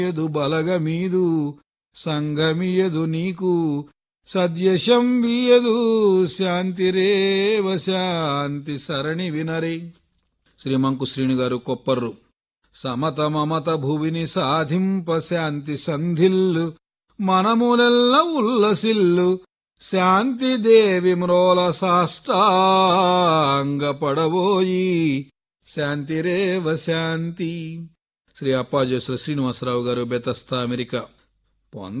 ఎదు బలగమీదు సంగమియదు నీకు సద్యశంబియదు శాంతిరేవ శాంతి సరణి వినరే శ్రీమంకు శ్రీని గారు కొప్పర్రు సమత మమత భువిని సాధింప శాంతి సంధిల్లు మనములెల్ల ఉల్లసిల్లు శాంతి దేవి మ్రోల సాష్టాంగ పడబోయి శాంతిరేవ శాంతి శ్రీ అప్పాజేశ్వర శ్రీనివాసరావు గారు బెతస్తా అమెరికా